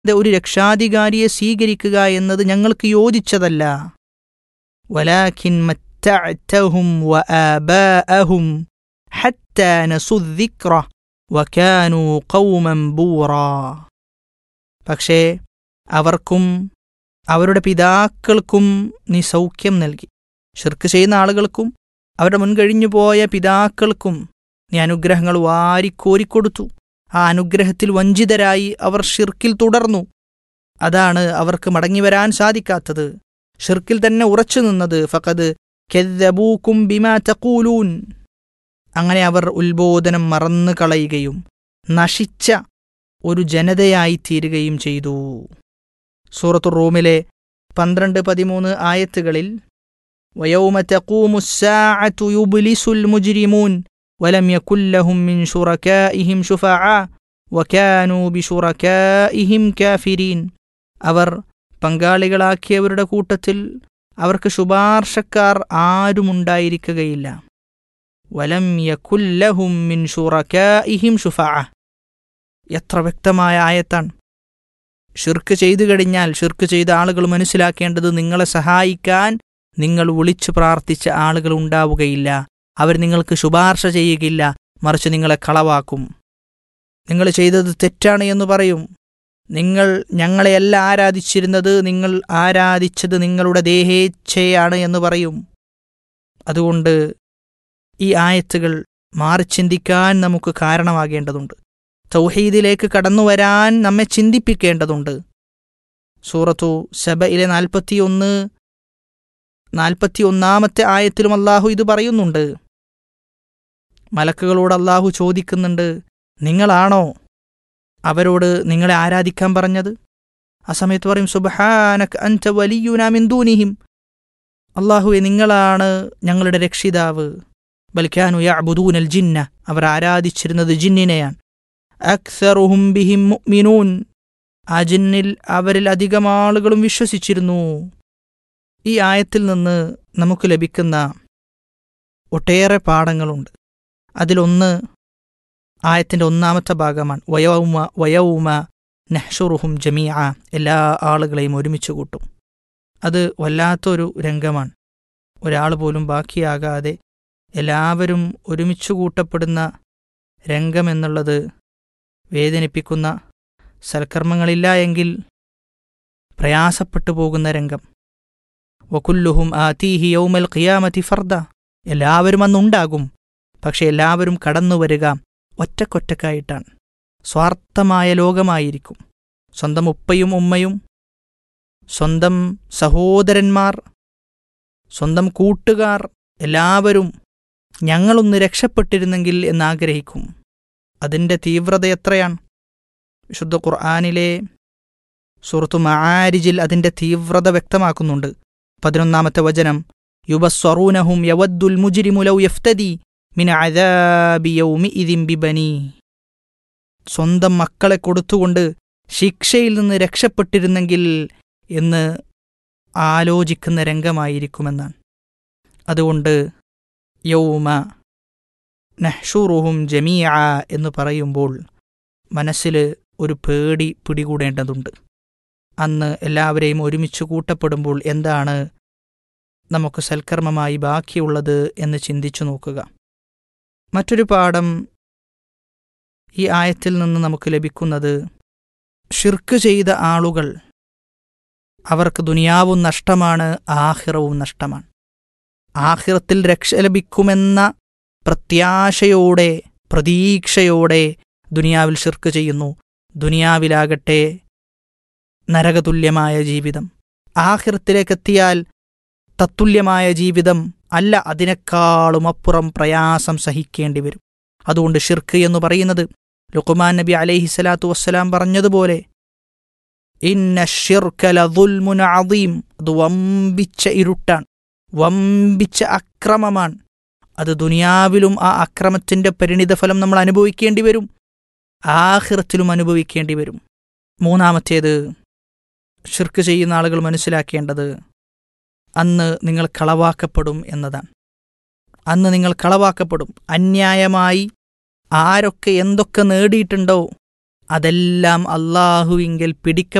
ഇത് ഒരു രക്ഷാധികാരിയെ സ്വീകരിക്കുക എന്നത് ഞങ്ങൾക്ക് യോജിച്ചതല്ല വലാഖിൻ മറ്റഅ്തഹും വആബാഅഹും حتى نسوا الذكر وكانوا قوما بورا പക്ഷേ അവർക്കും അവരുടെ പിതാക്കൾക്കും നീ സൗഖ്യം നൽകി ഷിർക്ക് ചെയ്യുന്ന ആളുകൾക്കും അവരുടെ മുൻകഴിഞ്ഞു പോയ പിതാക്കൾക്കും നീ അനുഗ്രഹങ്ങൾ വാരിക്കോരിക്കൊടുത്തു ആ അനുഗ്രഹത്തിൽ വഞ്ചിതരായി അവർ ഷിർക്കിൽ തുടർന്നു അതാണ് അവർക്ക് മടങ്ങിവരാൻ സാധിക്കാത്തത് ഷിർക്കിൽ തന്നെ ഉറച്ചു നിന്നത് ഫഖദ് കെദ്ദബൂക്കും ബിമാ തഖൂലൂൻ അങ്ങനെ അവർ ഉത്ബോധനം മറന്നു കളയുകയും നശിച്ച ഒരു ജനതയായി തീരുകയും ചെയ്തു സൂറത്തു റൂമിലെ പന്ത്രണ്ട് പതിമൂന്ന് ആയത്തുകളിൽ ويوم تقوم الساعة يبلس المجرمون ولم يكن لهم من شركائهم شفعاء وكانوا بشركائهم كافرين അവർ പങ്കാളികളാക്കിയവരുടെ കൂട്ടത്തിൽ അവർക്ക് ശുപാർശക്കാർ ആരുമുണ്ടായിരിക്കുകയില്ല വലം യക്കുല്ലഹും മിൻ ഷുറക്കാഇഹിം ഷുഫാ എത്ര വ്യക്തമായ ആയത്താണ് ഷിർക്ക് ചെയ്തു കഴിഞ്ഞാൽ ഷിർക്ക് ചെയ്ത ആളുകൾ മനസ്സിലാക്കേണ്ടത് നിങ്ങളെ സഹായിക്കാൻ നിങ്ങൾ വിളിച്ചു പ്രാർത്ഥിച്ച ആളുകൾ ഉണ്ടാവുകയില്ല അവർ നിങ്ങൾക്ക് ശുപാർശ ചെയ്യുകയില്ല മറിച്ച് നിങ്ങളെ കളവാക്കും നിങ്ങൾ ചെയ്തത് തെറ്റാണ് എന്ന് പറയും നിങ്ങൾ ഞങ്ങളെയല്ല ആരാധിച്ചിരുന്നത് നിങ്ങൾ ആരാധിച്ചത് നിങ്ങളുടെ ദേഹേച്ഛയാണ് എന്ന് പറയും അതുകൊണ്ട് ഈ ആയത്തുകൾ മാറി ചിന്തിക്കാൻ നമുക്ക് കാരണമാകേണ്ടതുണ്ട് തൗഹീദിലേക്ക് കടന്നുവരാൻ നമ്മെ ചിന്തിപ്പിക്കേണ്ടതുണ്ട് സൂറത്തു സബയിലെ നാൽപ്പത്തിയൊന്ന് നാൽപ്പത്തിയൊന്നാമത്തെ ആയത്തിലും അള്ളാഹു ഇത് പറയുന്നുണ്ട് മലക്കുകളോട് അള്ളാഹു ചോദിക്കുന്നുണ്ട് നിങ്ങളാണോ അവരോട് നിങ്ങളെ ആരാധിക്കാൻ പറഞ്ഞത് ആ സമയത്ത് പറയും സുബഹാനക് അൻത വലിയുന മിന്ദൂനിഹിം അള്ളാഹുവെ നിങ്ങളാണ് ഞങ്ങളുടെ രക്ഷിതാവ് ബൽക്കാനു യഅ്ബുദൂനൽ ജിന്ന അവർ ആരാധിച്ചിരുന്നത് ജിന്നിനെയാണ് അക്സറുഹും ബിഹിം മുഅ്മിനൂൻ ആ ജിന്നിൽ അവരിൽ അധികം ആളുകളും വിശ്വസിച്ചിരുന്നു ഈ ആയത്തിൽ നിന്ന് നമുക്ക് ലഭിക്കുന്ന ഒട്ടേറെ പാഠങ്ങളുണ്ട് അതിലൊന്ന് ആയത്തിൻ്റെ ഒന്നാമത്തെ ഭാഗമാണ് വയൗമ വയൗമ നെഹ്ഷുറുഹും ജമിയ എല്ലാ ആളുകളെയും ഒരുമിച്ച് കൂട്ടും അത് വല്ലാത്തൊരു രംഗമാണ് ഒരാൾ പോലും ബാക്കിയാകാതെ എല്ലാവരും ഒരുമിച്ച് കൂട്ടപ്പെടുന്ന രംഗമെന്നുള്ളത് വേദനിപ്പിക്കുന്ന സൽക്കർമ്മങ്ങളില്ല എങ്കിൽ പ്രയാസപ്പെട്ടു പോകുന്ന രംഗം വകുല്ലുഹും ആതീഹി യൗമൽ ഖിയാമത്തി ഫർദ എല്ലാവരും അന്നുണ്ടാകും പക്ഷെ എല്ലാവരും കടന്നു വരിക ഒറ്റക്കൊറ്റക്കായിട്ടാണ് സ്വാർത്ഥമായ ലോകമായിരിക്കും സ്വന്തം ഉപ്പയും ഉമ്മയും സ്വന്തം സഹോദരന്മാർ സ്വന്തം കൂട്ടുകാർ എല്ലാവരും ഞങ്ങളൊന്ന് രക്ഷപ്പെട്ടിരുന്നെങ്കിൽ എന്നാഗ്രഹിക്കും അതിൻ്റെ തീവ്രത എത്രയാണ് വിശുദ്ധ ഖുർആാനിലെ സുഹൃത്തു മആരിജിൽ അതിൻ്റെ തീവ്രത വ്യക്തമാക്കുന്നുണ്ട് പതിനൊന്നാമത്തെ വചനം യുബസ്വറൂനഹും യവദ്ദുൽ മുജിരിമുലൗ യഫ്തദി മിൻ അദാബി യൗമി ഇദിം ബിബനി സ്വന്തം മക്കളെ കൊടുത്തുകൊണ്ട് ശിക്ഷയിൽ നിന്ന് രക്ഷപ്പെട്ടിരുന്നെങ്കിൽ എന്ന് ആലോചിക്കുന്ന രംഗമായിരിക്കുമെന്നാണ് അതുകൊണ്ട് യൗമ നഹ്ഷൂറുഹും ജമീഅ എന്ന് പറയുമ്പോൾ മനസ്സിൽ ഒരു പേടി പിടികൂടേണ്ടതുണ്ട് അന്ന് എല്ലാവരെയും ഒരുമിച്ച് കൂട്ടപ്പെടുമ്പോൾ എന്താണ് നമുക്ക് സൽക്കർമ്മമായി ബാക്കിയുള്ളത് എന്ന് ചിന്തിച്ചു നോക്കുക മറ്റൊരു പാഠം ഈ ആയത്തിൽ നിന്ന് നമുക്ക് ലഭിക്കുന്നത് ഷിർക്ക് ചെയ്ത ആളുകൾ അവർക്ക് ദുനിയാവും നഷ്ടമാണ് ആഹിറവും നഷ്ടമാണ് ആഹിറത്തിൽ രക്ഷ ലഭിക്കുമെന്ന പ്രത്യാശയോടെ പ്രതീക്ഷയോടെ ദുനിയാവിൽ ഷിർക്ക് ചെയ്യുന്നു ദുനിയാവിലാകട്ടെ നരകതുല്യമായ ജീവിതം ആഹിറത്തിലേക്കെത്തിയാൽ തത്തുല്യമായ ജീവിതം അല്ല അതിനേക്കാളും അപ്പുറം പ്രയാസം സഹിക്കേണ്ടി വരും അതുകൊണ്ട് ഷിർക്ക് എന്ന് പറയുന്നത് ലുക്കുമാൻ നബി അലൈഹി സ്വലാത്തു വസ്സലാം പറഞ്ഞതുപോലെ ഇന്ന ഷിർക്കലതുൽമുൻ അദീം അത് വമ്പിച്ച ഇരുട്ടാണ് വമ്പിച്ച അക്രമമാണ് അത് ദുനിയാവിലും ആ അക്രമത്തിൻ്റെ പരിണിതഫലം നമ്മൾ അനുഭവിക്കേണ്ടി വരും ആഹിറത്തിലും അനുഭവിക്കേണ്ടി വരും മൂന്നാമത്തേത് ഷിർക്ക് ചെയ്യുന്ന ആളുകൾ മനസ്സിലാക്കേണ്ടത് അന്ന് നിങ്ങൾ കളവാക്കപ്പെടും എന്നതാണ് അന്ന് നിങ്ങൾ കളവാക്കപ്പെടും അന്യായമായി ആരൊക്കെ എന്തൊക്കെ നേടിയിട്ടുണ്ടോ അതെല്ലാം അള്ളാഹുവിങ്കിൽ പിടിക്ക